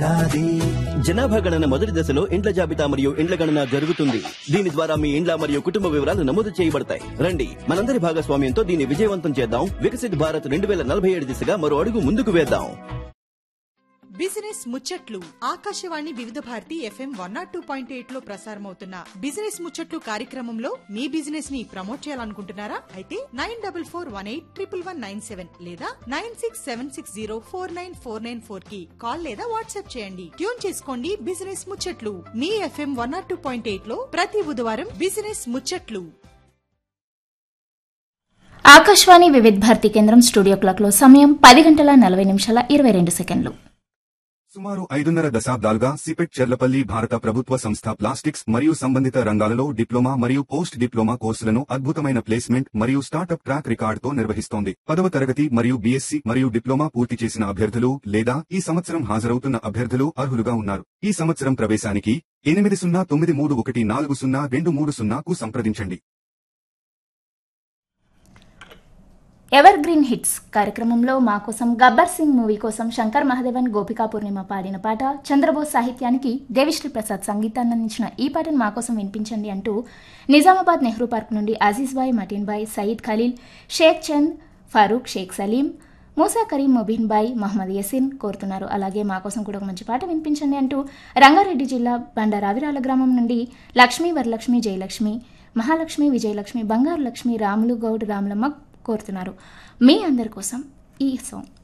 జనాభా గణన మొదటి దశలో ఇండ్ల జాబితా మరియు ఇండ్ల గణన జరుగుతుంది దీని ద్వారా మీ ఇండ్ల మరియు కుటుంబ వివరాలు నమోదు చేయబడతాయి రండి మనందరి భాగస్వామ్యంతో దీన్ని విజయవంతం చేద్దాం వికసిత్ భారత్ రెండు వేల నలభై ఏడు దిశగా మరో అడుగు ముందుకు వేద్దాం బిజినెస్ ముచ్చట్లు Akashvani Vividh Bharati FM one not two point eight లో ప్రసారమవుతున్న బిజినెస్ ముచ్చట్లు కార్యక్రమంలో మీ బిజినెస్ ని ప్రమోట్ చేయాలనుకుంటున్నారా అయితే nine double four one eight triple one nine seven లేదా nine six seven six zero four nine four nine four కి కాల్ లేదా వాట్సాప్ చేయండి ట్యూన్ చేసుకోండి బిజినెస్ ముచ్చట్లు మీ FM one not two point eight లో ప్రతి బుధవారం బిజినెస్ ముచ్చట్లు ఆకాశవాణి వివిధ్ భారతి కేంద్రం స్టూడియో క్లాక్లో సమయం పది గంటల నలభై నిమిషాల ఇరవై రెండు సెకండ్లు సుమారు ఐదున్నర దశాబ్దాలుగా సిపెట్ చెర్లపల్లి భారత ప్రభుత్వ సంస్థ ప్లాస్టిక్స్ మరియు సంబంధిత రంగాలలో డిప్లొమా మరియు పోస్ట్ డిప్లొమా కోర్సులను అద్భుతమైన ప్లేస్మెంట్ మరియు స్టార్టప్ ట్రాక్ రికార్డుతో నిర్వహిస్తోంది పదవ తరగతి మరియు బీఎస్సీ మరియు డిప్లొమా పూర్తి చేసిన అభ్యర్థులు లేదా ఈ సంవత్సరం హాజరవుతున్న అభ్యర్థులు అర్హులుగా ఉన్నారు ఈ సంవత్సరం ప్రవేశానికి ఎనిమిది సున్నా తొమ్మిది మూడు ఒకటి నాలుగు సున్నా రెండు మూడు సున్నాకు సంప్రదించండి ఎవర్ గ్రీన్ హిట్స్ కార్యక్రమంలో మా కోసం గబ్బర్ సింగ్ మూవీ కోసం శంకర్ మహాదేవన్ గోపికా పూర్ణిమ పాడిన పాట చంద్రబోస్ సాహిత్యానికి దేవిశ్రీ ప్రసాద్ సంగీతాన్ని అందించిన ఈ పాటను మా కోసం వినిపించండి అంటూ నిజామాబాద్ నెహ్రూ పార్క్ నుండి అజీజ్ బాయ్ మటీన్ బాయ్ సయీద్ ఖలీల్ షేక్ చంద్ ఫరూక్ షేక్ సలీం మూసా కరీం మొబీన్ బాయ్ మహమ్మద్ యసీన్ కోరుతున్నారు అలాగే మా కోసం కూడా ఒక మంచి పాట వినిపించండి అంటూ రంగారెడ్డి జిల్లా బండరావిరాల గ్రామం నుండి లక్ష్మీ వరలక్ష్మి జయలక్ష్మి మహాలక్ష్మి విజయలక్ష్మి బంగారు లక్ష్మి రాములు గౌడ్ రాములమ్మ కోరుతున్నారు మీ అందరి కోసం ఈ సాంగ్